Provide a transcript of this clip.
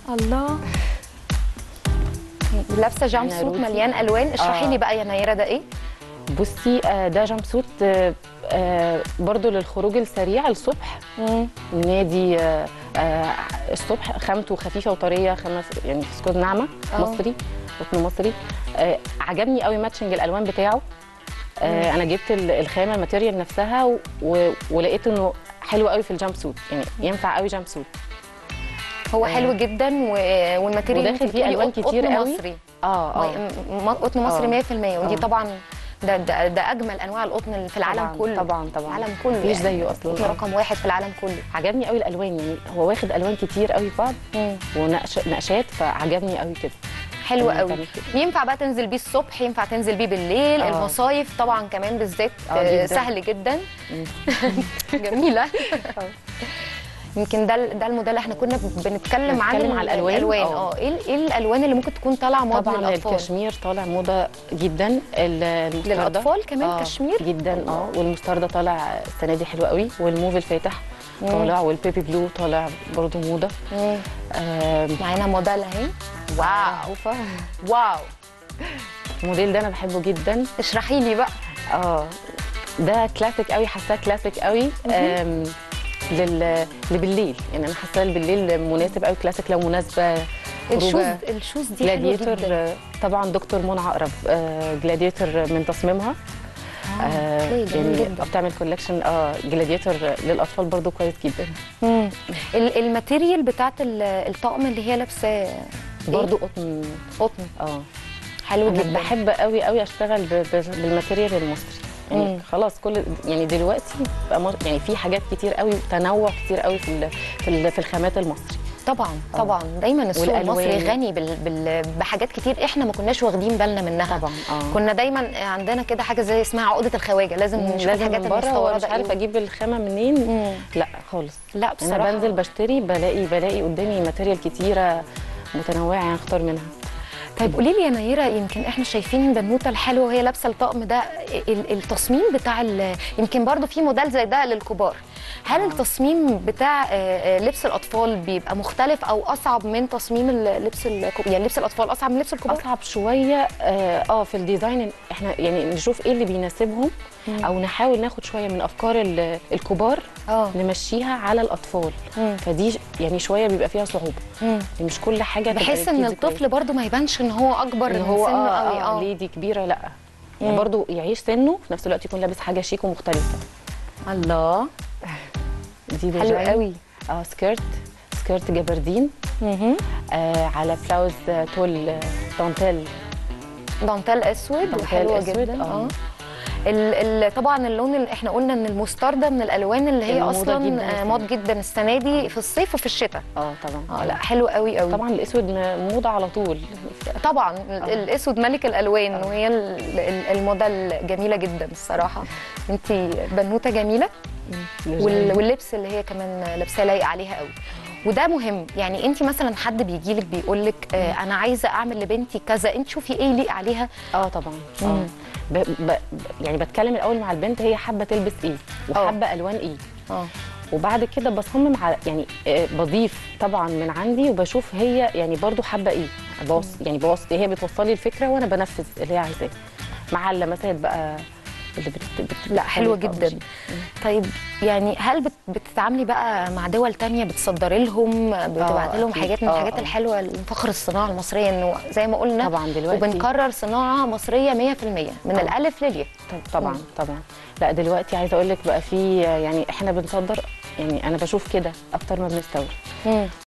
الله لابسه جامب أنا سوت روتي. مليان الوان اشرحي آه. لي بقى يا نيره ده ايه بصي آه، ده جامب سوت آه، آه، برضو للخروج السريع الصبح نادي آه، آه، الصبح خامته خفيفه وطريه خمس يعني فسكوز ناعمه آه. مصري قطن مصري آه، عجبني قوي ماتشنج الالوان بتاعه آه، انا جبت ال- الخامه الماتيريال نفسها و- و- ولقيت انه حلو قوي في الجامب سوت يعني ينفع قوي جامب سوت هو آه. حلو جدا و- والماتيريال وداخل انت فيه بتقولي ألوان قط- كتير قطن قوي. مصري اه اه م- م- قطن مصري 100% ودي آه. طبعا ده, ده ده اجمل انواع القطن اللي في العالم طبعاً، كله طبعا طبعا العالم كله مفيش زيه اصلا القطن آه. رقم واحد في العالم كله عجبني قوي الالوان يعني هو واخد الوان كتير قوي في بعض ونقشات فعجبني قوي كده حلو إنه قوي تعمل كده. ينفع بقى تنزل بيه الصبح ينفع تنزل بيه بالليل آه. المصايف طبعا كمان بالذات آه، آه، جداً. سهل جدا مم. جميله يمكن ده ال- ده الموديل احنا كنا بنتكلم عن بنتكلم ال- على الألوان. الالوان آه. اه ايه ال- ايه الالوان اللي ممكن تكون طالعه موضه طبعا للاطفال الكشمير طالع موضه جدا ال- المستردة للاطفال كمان آه كشمير جدا اه والمستردة طالع السنه دي حلو قوي والموف الفاتح طالع والبيبي بلو طالع برضو موضه مم. آم، معانا موديل اهي واو معروفه واو الموديل ده انا بحبه جدا اشرحي لي بقى اه ده كلاسيك قوي حاساه كلاسيك قوي آم، لل بالليل يعني انا حاساه بالليل مناسب قوي كلاسيك لو مناسبه الشوز خروجه الشوز دي حلوه جلاديتور جدا آه، طبعا دكتور منى عقرب آه، جلاديتور من تصميمها آه، أوكي، جميل يعني جدا. بتعمل كولكشن اه جلاديتور للاطفال برضو كويس جدا مم. ال- الماتيريال بتاعت ال- الطقم اللي هي لابساه برضو قطن قطن اه حلو انا جدا بحب قوي قوي اشتغل ب- ب- بالماتيريال المصري يعني مم. خلاص كل يعني دلوقتي بقى مر- يعني في حاجات كتير قوي تنوع كتير قوي في ال- في ال- في الخامات المصري طبعا آه. طبعا دايما السوق والألوان. المصري غني بال... بال... بحاجات كتير احنا ما كناش واخدين بالنا منها طبعا اه كنا دايما عندنا كده حاجه زي اسمها عقده الخواجه لازم مم، نشوف لازم الحاجات من بره ومش المستورده عارفه إيه. اجيب الخامه منين مم. لا خالص لا انا بصراحه بنزل بشتري بلاقي بلاقي قدامي ماتيريال كتيره متنوعه يعني اختار منها طيب قولي لي يا نيره يمكن احنا شايفين بنوته الحلوه وهي لابسه الطقم ده ال- التصميم بتاع ال- يمكن برضو في موديل زي ده للكبار هل التصميم بتاع آه، آه، لبس الاطفال بيبقى مختلف او اصعب من تصميم ال- لبس الكبار يعني لبس الاطفال اصعب من لبس الكبار اصعب شويه اه آه، في الديزاين احنا يعني نشوف ايه اللي بيناسبهم او نحاول ناخد شويه من افكار ال- الكبار اه نمشيها على الاطفال مم. فدي ش- يعني شويه بيبقى فيها صعوبه مم. مش كل حاجه تبقى بحيث ان للكيدز الطفل برضو ما يبانش ان هو اكبر كويس. ان من هو سنه اه, قوي آه, ليدي كبيره لا يعني برضو يعيش سنه في نفس الوقت يكون لابس حاجه شيك ومختلفه الله دي حلو ديزاين. قوي اه سكيرت سكيرت جبردين مهم. آه على بلاوز آه، تول آه، دانتيل دانتيل اسود دانتيل وحلوه أسود، جدا آه. اه ال ال طبعا اللون اللي احنا قلنا ان المستردة من الالوان اللي هي الموضة اصلا جداً آه، السنة موض جدا السنه دي في الصيف وفي الشتاء اه طبعا اه لا حلو قوي قوي طبعا الاسود م- موضه على طول طبعا ال- الاسود ملك الالوان وهي ال- ال- الموديل جميله جدا الصراحه انت بنوته جميله وال- واللبس اللي هي كمان لابساه لايق عليها قوي وده مهم يعني انت مثلا حد بيجي لك بيقول لك آه انا عايزه اعمل لبنتي كذا انت شوفي ايه يليق عليها اه طبعا مم. اه ب... ب... يعني بتكلم الاول مع البنت هي حابه تلبس ايه وحابه الوان ايه اه وبعد كده بصمم على يعني آه، بضيف طبعا من عندي وبشوف هي يعني برضو حابه ايه بوص يعني بوص هي بتوصلي الفكره وانا بنفذ اللي هي عايزاه مع اللمسات بقى اللي بت... بت... لا حلوه بتخليها جدا شيك. طيب يعني هل بت- بتتعاملي بقى مع دول تانية بتصدري لهم بتبعتي لهم أكيد. حاجات من آه، الحاجات آه. الحلوه فخر الصناعه المصريه انه زي ما قلنا طبعا دلوقتي وبنكرر صناعه مصريه 100% من آه. الالف للياء طب- طبعا طبعا لا دلوقتي عايزه اقول لك بقى في يعني احنا بنصدر يعني انا بشوف كده اكتر ما بنستورد